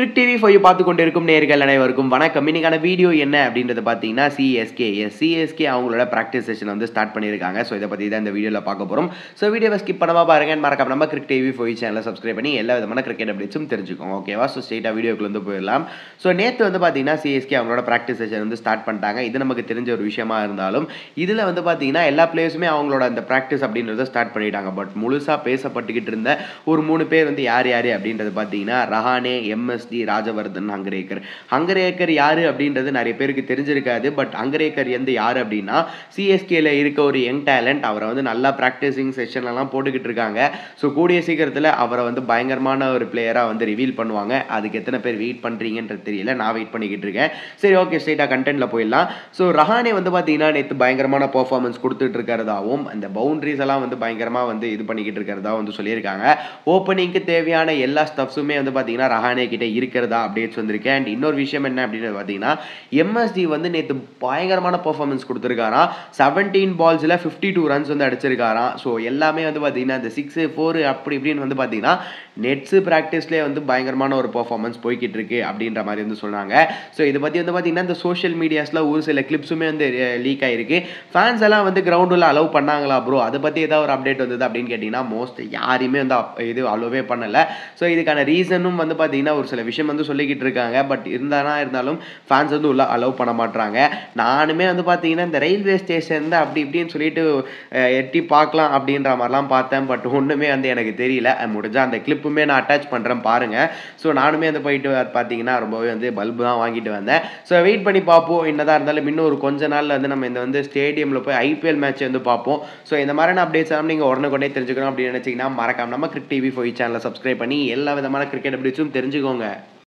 கிரிக் TV five பார்த்து கொண்டு இருக்கும் நேர்கள் அனைவருக்கும் வணக்கம் இன்னைக்கான வீடியோ என்ன அப்படின்றத பார்த்தீங்கன்னா சிஎஸ்கே எஸ் சிஎஸ்கே அவங்களோட ப்ராக்டிஸ் செஷன் வந்து ஸ்டார்ட் பண்ணியிருக்காங்க ஸோ இதை பற்றி தான் இந்த வீடியோவில் பார்க்க போகிறோம் ஸோ வீடியோவை ஸ்கிப் பண்ணாமல் பாருங்க மறக்காம நம்ம கிரிக் டிவி ஃபைவ் சேனலை சப்ஸ்கிரைப் பண்ணி எல்லா விதமான கிரிக்கெட் அப்டேட்ஸும் தெரிஞ்சுக்கோங்க ஓகேவா ஸோ ஸ்ட்ரெயிட்டாக வீடியோக்குள்ள வந்து போயிடலாம் ஸோ நேற்று வந்து பார்த்தீங்கன்னா சிஎஸ்கே அவங்களோட ப்ராக்டிஸ் செஷன் வந்து ஸ்டார்ட் பண்ணிட்டாங்க இது நமக்கு தெரிஞ்ச ஒரு விஷயமா இருந்தாலும் இதில் வந்து பார்த்தீங்கன்னா எல்லா பிளேயர்ஸுமே அவங்களோட அந்த ப்ராக்டிஸ் அப்படின்றத ஸ்டார்ட் பண்ணிட்டாங்க பட் முழுசாக பேசப்பட்டுக்கிட்டு இருந்த ஒரு மூணு பேர் வந்து யார் யார் அப்படின்றது பார்த்தீங்கன்னா ரஹானே எம்எஸ்டி ராஜவர்தன் ஹங்கரேக்கர் ஹங்கரேக்கர் யார் அப்படின்றது நிறைய பேருக்கு தெரிஞ்சிருக்காது பட் ஹங்கரேக்கர் எந்த யார் அப்படின்னா சிஎஸ்கேல இருக்க ஒரு யங் டேலண்ட் அவரை வந்து நல்லா ப்ராக்டிஸிங் செஷன்லாம் போட்டுக்கிட்டு இருக்காங்க ஸோ கூடிய சீக்கிரத்தில் அவரை வந்து பயங்கரமான ஒரு பிளேயராக வந்து ரிவீல் பண்ணுவாங்க அதுக்கு எத்தனை பேர் வெயிட் பண்ணுறீங்கன்றது தெரியல நான் வெயிட் பண்ணிக்கிட்டு இருக்கேன் சரி ஓகே ஸ்ட்ரைட்டாக கண்டென்ட்ல போயிடலாம் ஸோ ரஹானே வந்து பார்த்தீங்கன்னா நேற்று பயங்கரமான பர்ஃபார்மன்ஸ் கொடுத்துட்டு இருக்கிறதாவும் அந்த பவுண்டரிஸ் எல்லாம் வந்து பயங்கரமாக வந்து இது பண்ணிக்கிட்டு இருக்கிறதா வந்து சொல்லியிருக்காங்க ஓப்பனிங்க்கு தேவையான எல்லா ஸ்டப்ஸுமே வந்து பார்த்தீங்கன்னா ரஹானே கிட்ட இருக்கிறதா அப்டேட்ஸ் வந்திருக்கு அண்ட் இன்னொரு விஷயம் என்ன அப்படின்னு பார்த்தீங்கன்னா எம்எஸ்டி வந்து நேற்று பயங்கரமான பர்ஃபார்மன்ஸ் கொடுத்துருக்காராம் செவன்டீன் பால்ஸில் ஃபிஃப்டி டூ ரன்ஸ் வந்து அடிச்சிருக்காராம் ஸோ எல்லாமே வந்து பார்த்தீங்கன்னா இந்த சிக்ஸு ஃபோர் அப்படி இப்படின்னு வந்து பார்த்தீங்கன்னா நெட்ஸு ப்ராக்டிஸ்லேயே வந்து பயங்கரமான ஒரு பர்ஃபார்மன்ஸ் போய்கிட்டு இருக்கு அப்படின்ற மாதிரி வந்து சொன்னாங்க ஸோ இதை பற்றி வந்து பார்த்தீங்கன்னா இந்த சோஷியல் மீடியாஸில் ஒரு சில கிளிப்ஸுமே வந்து லீக் ஆயிருக்கு ஃபேன்ஸ் எல்லாம் வந்து கிரவுண்டில் அலோவ் பண்ணாங்களா ப்ரோ அதை பற்றி ஏதாவது ஒரு அப்டேட் வந்தது அப்படின்னு கேட்டிங்கன்னா மோஸ்ட் யாரையுமே வந்து அப்- இது அலோவே பண்ணலை ஸோ இதுக்கான ரீசனும் வந்து பார்த்தீங்கன்னா ஒரு சில விஷயம் வந்து சொல்லிக்கிட்டு இருக்காங்க பட் இருந்தானா இருந்தாலும் ஃபேன்ஸ் வந்து உள்ள அலோவ் பண்ண மாட்றாங்க நானுமே வந்து பார்த்தீங்கன்னா இந்த ரயில்வே ஸ்டேஷன் தான் அப்படி இப்படின்னு சொல்லிட்டு அஹ், எட்டி பார்க்கலாம் அப்படின்ற மாதிரிலாம் பார்த்தேன் பட் ஒன்றுமே வந்து எனக்கு தெரியல அஹ், முடிஞ்சா அந்த கிளிப்புமே நான் அட்டாச் பண்ணுறேன் பாருங்க ஸோ நானுமே வந்து போயிட்டு பார்த்தீங்கன்னா ரொம்பவே வந்து பல்பு தான் வாங்கிட்டு வந்தேன் ஸோ வெயிட் பண்ணி பார்ப்போம் என்னதான் இருந்தாலும் இன்னும் ஒரு கொஞ்ச நாள்ல வந்து நம்ம இந்த வந்து ஸ்டேடியமில் போய் ஐபிஎல் மேட்ச் வந்து பார்ப்போம் ஸோ இந்த மாதிரியான அப்டேட்ஸ் எல்லாம் நீங்கள் உடனுக்குடனே தெரிஞ்சுக்கணும் அப்படின்னு நினச்சிங்கன்னா மறக்காம நம்ம கிரிக் டிவி ஃபைவ் சேனலை சப்ஸ்கிரைப் பண்ணி எல்லா விதமான கிரிக்கெட் அப்டேட்ஸும் தெரிஞ்சுக்கோங்க